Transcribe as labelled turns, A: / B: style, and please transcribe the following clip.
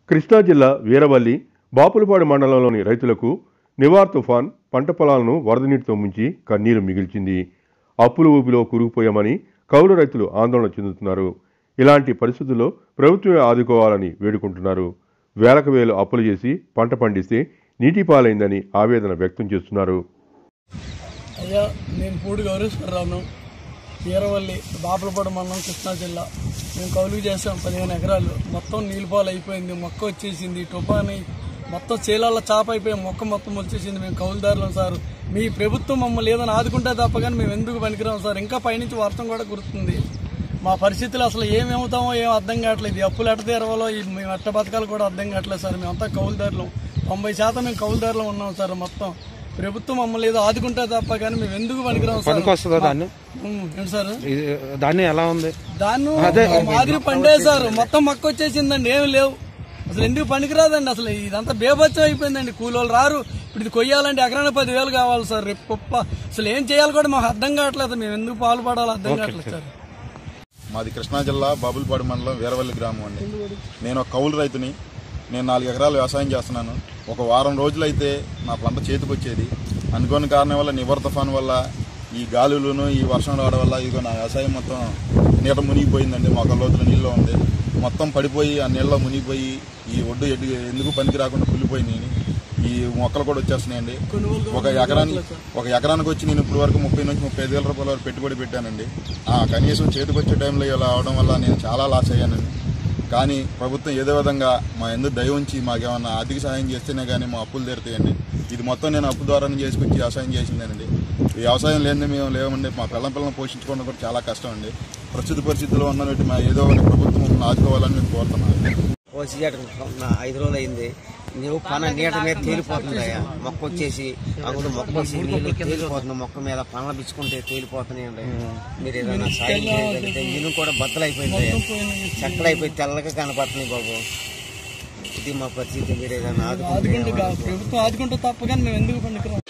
A: కృష్ణా జిల్లా వీరవల్లి బాపులపాడు మండలంలోని రైతులకు నివార్ తుఫాన్ పంట పొలాలను వరద నీటితో ముంచి కన్నీరు మిగిల్చింది అప్పులు ఊపిలో కురుకుపోయామని కౌలు రైతులు ఆందోళన చెందుతున్నారు ఇలాంటి పరిస్థితుల్లో ప్రభుత్వమే ఆదుకోవాలని వేడుకుంటున్నారు వేలకు వేలు అప్పులు చేసి పంట పండిస్తే నీటి పాలైందని ఆవేదన వ్యక్తం చేస్తున్నారు
B: అయ్యా నేను పూడి గౌరీశ్వరరావును వీరవల్లి బాపలపాడు మండలం కృష్ణా జిల్లా మేము కౌలుకు చేసాం పదిహేను ఎకరాలు మొత్తం నీళ్ళపాలు అయిపోయింది మొక్క వచ్చేసింది తుఫాని మొత్తం చీలాల చాప అయిపోయి మొక్క మొత్తం వచ్చేసింది మేము కౌలుదారులం సార్ మీ ప్రభుత్వం మమ్మల్ని ఏదైనా ఆదుకుంటే తప్ప కానీ మేము ఎందుకు పనికిరాం సార్ ఇంకా పైనుంచి వర్షం కూడా కురుతుంది మా పరిస్థితులు అసలు ఏమవుతామో ఏం అర్థం కావట్లేదు ఈ అప్పులు ఎట్ట తీరవాలో ఈ మేము ఎట్ట బతకాలు కూడా అర్థం కావట్లేదు సార్ మేమంతా కౌలుదారులం తొంభై శాతం మేము కౌలుదారులం ఉన్నాం సార్ మొత్తం ప్రభుత్వం మమ్మల్ని ఏదో ఆదుకుంటే తప్ప కానీ మేము ఎందుకు పనికిరాం సార్
C: పనికి వస్తుందా దాన్ని
B: ఉమ్, ఏంటి సార్
C: ఇది దాన్ని ఎలా ఉంది
B: దాన్ని మాదిరి పండే సార్ మొత్తం మొక్క వచ్చేసిందండి ఏమి లేవు అసలు ఎందుకు పనికిరాదండి అసలు ఇదంతా బేభత్సం అయిపోయిందండి కూలోళ్ళు రారు ఇప్పుడు ఇది కొయ్యాలంటే ఎకరానికి పదివేలు కావాలి సార్ రేపు గొప్ప అసలు ఏం చేయాలి కూడా మాకు అర్థం కావట్లేదు మేము ఎందుకు పాల్పడాలో అర్థం కావట్లేదు సార్
D: మాది కృష్ణా జిల్లా బాబులపాడు మండలం వీరవల్లి గ్రామం అండి నేను ఒక కౌలు రైతుని నేను నాలుగు ఎకరాలు వ్యవసాయం చేస్తున్నాను ఒక వారం రోజులైతే నా పంట చేతికి వచ్చేది అనుకోని కారణం వల్ల నివర్ తుఫాన్ వల్ల ఈ గాలులను ఈ వర్షం రావడం వల్ల ఇదిగో నా వ్యవసాయం మొత్తం నీట మునిగిపోయిందండి మొక్క లోతుల నీళ్ళు ఉంది మొత్తం పడిపోయి ఆ నీళ్ళలో మునిగిపోయి ఈ ఒడ్డు ఎడ్డు ఎందుకు పనికి రాకుండా కుళ్ళిపోయినాయి ఈ మొక్కలు కూడా వచ్చేస్తున్నాయండి ఒక ఎకరానికి ఒక ఎకరానికి వచ్చి నేను ఇప్పుడు వరకు ముప్పై నుంచి ముప్పై ఐదు వేల రూపాయల వరకు పెట్టుబడి పెట్టానండి ఆ కనీసం చేతికి వచ్చే టైంలో ఇలా అవడం వల్ల నేను చాలా లాస్ అయ్యానండి కానీ ప్రభుత్వం ఏదో విధంగా మా ఎందుకు దయ ఉంచి మాకేమన్నా ఆర్థిక సహాయం చేస్తేనే కానీ మా అప్పులు తీరుతాయండి ఇది మొత్తం నేను అప్పు ద్వారా చేసుకొచ్చి వ్యవసాయం చేసిందేనండి ఈ వ్యవసాయం లేనిదే మేము లేవండి మా పిల్లం పిల్లలను పోషించుకోవడం కూడా చాలా కష్టం అండి ప్రస్తుత పరిస్థితుల్లో ఉన్నటువంటి మా ఏదో ఒకటి ప్రభుత్వం మమ్మల్ని ఆదుకోవాలని నేను కోరుతున్నాను
E: పోసి నా ఐదు రోజులు అయింది నువ్వు పన నీట మీద తేలిపోతుంది అయ్యా మొక్క వచ్చేసి అప్పుడు మొక్క వచ్చి నీళ్ళు తేలిపోతుంది మొక్క మీద పనులు పిచ్చుకుంటే తేలిపోతున్నాయండి మీరు ఏదైనా సాయం చేయగలిగితే ఇల్లు కూడా బద్దలైపోయింది అయ్యా చెక్కలు అయిపోయి తెల్లగా కనపడుతున్నాయి బాబు ఇది మా పరిస్థితి మీరు ఏదైనా ఆదుకుంటే
B: ఆదుకుంటే కా- ప్రభుత్వం ఆదుకుంటే తప్ప కానీ మేము ఎందుకు పనికిరాం